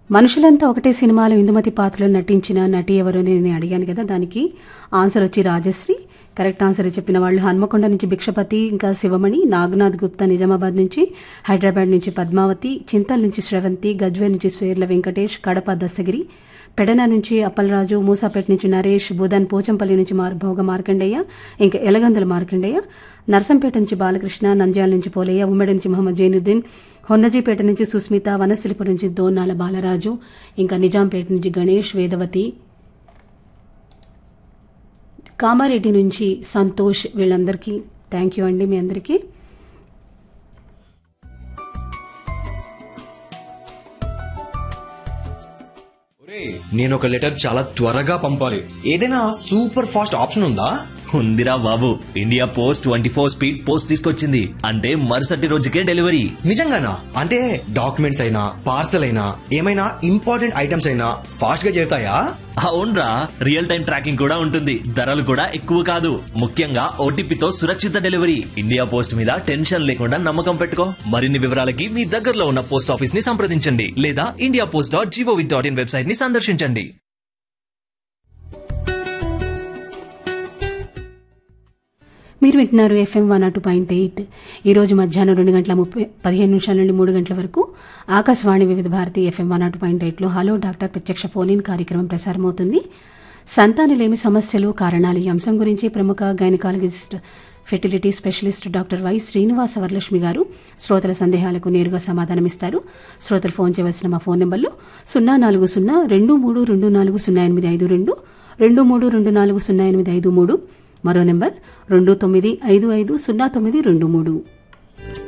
మనుషులంతా ఒకటే సినిమాలో ఇందుమతి పాత్రలో నటించిన నటి ఎవరు అని నేను అడిగాను కదా దానికి ఆన్సర్ వచ్చి రాజశ్రీ కరెక్ట్ ఆన్సర్ చెప్పిన వాళ్ళు హన్మకొండ నుంచి భిక్షపతి ఇంకా శివమణి నాగనాథ్ గుప్తా నిజామాబాద్ నుంచి హైదరాబాద్ నుంచి పద్మావతి చింతల్ నుంచి శ్రవంతి గజ్వే నుంచి శ్వేర్ల వెంకటేష్ కడప దస్తగిరి పెడన నుంచి అప్పలరాజు మూసాపేట నుంచి నరేష్ బుధన్ పోచంపల్లి నుంచి మార్ భోగ మార్కండయ్య ఇంకా ఎలగందుల మార్కండయ్య నర్సంపేట నుంచి బాలకృష్ణ నంద్యాల నుంచి పోలయ్య ఉమ్మడి నుంచి మహమ్మద్ జైనుద్దీన్ హొన్నజీపేట నుంచి సుస్మిత వనశిలిపురం నుంచి దోనాల బాలరాజు ఇంకా నిజాంపేట నుంచి గణేష్ వేదవతి కామారెడ్డి నుంచి సంతోష్ వీళ్ళందరికీ థ్యాంక్ యూ అండి మీ అందరికీ నేను ఒక లెటర్ చాలా త్వరగా పంపాలి ఏదైనా సూపర్ ఫాస్ట్ ఆప్షన్ ఉందా ఉందిరా బాబు India post twenty four speed post తీసుకొచ్చింది అంటే మరుసటి రోజుకే డెలివరీ నిజంగానా అంటే డాక్యుమెంట్స్ అయినా పార్సల్ అయినా ఏమైనా ఇంపార్టెంట్ ఐటమ్స్ అయినా ఫాస్ట్ గా చేరుతాయా అవునరా రియల్ టైం ట్రాకింగ్ కూడా ఉంటుంది ధరలు కూడా ఎక్కువ కాదు ముఖ్యంగా ఓటీపీతో సురక్షిత డెలివరీ ఇండియా పోస్ట్ మీద టెన్షన్ లేకుండా నమ్మకం పెట్టుకో మరిన్ని వివరాలకి మీ దగ్గరలో ఉన్న పోస్ట్ ఆఫీస్ ని సంప్రదించండి లేదా India post dot gov dot in website ని సందర్శించండి మీరు వింటున్నారు FM one two point eight ఈరోజు మధ్యాహ్నం రెండు గంటల ముప్పై పదిహేను నిమిషాల నుండి మూడు గంటల వరకు Akashvani Vividh Bharati FM one two point ఎయిట్లో హలో డాక్టర్ ప్రత్యక్ష ఫోన్ ఇన్ కార్యక్రమం ప్రసారమవుతుంది సంతానలేమి సమస్యలు కారణాలు ఈ అంశం గురించి ప్రముఖ gynaecologist fertility specialist doctor Y Srinivasa Varalakshmi garu శ్రోతల సందేహాలకు నేరుగా సమాధానమిస్తారు శ్రోతలు ఫోన్ చేయవలసిన మా ఫోన్ నెంబర్లు సున్నా నాలుగు సున్నా రెండు మూడు రెండు నాలుగు సున్నా ఎనిమిది ఐదు రెండు రెండు మూడు రెండు నాలుగు సున్నా ఎనిమిది ఐదు మూడు మరో నెంబర్ రెండు తొమ్మిది ఐదు ఐదు సున్నా తొమ్మిది రెండు మూడు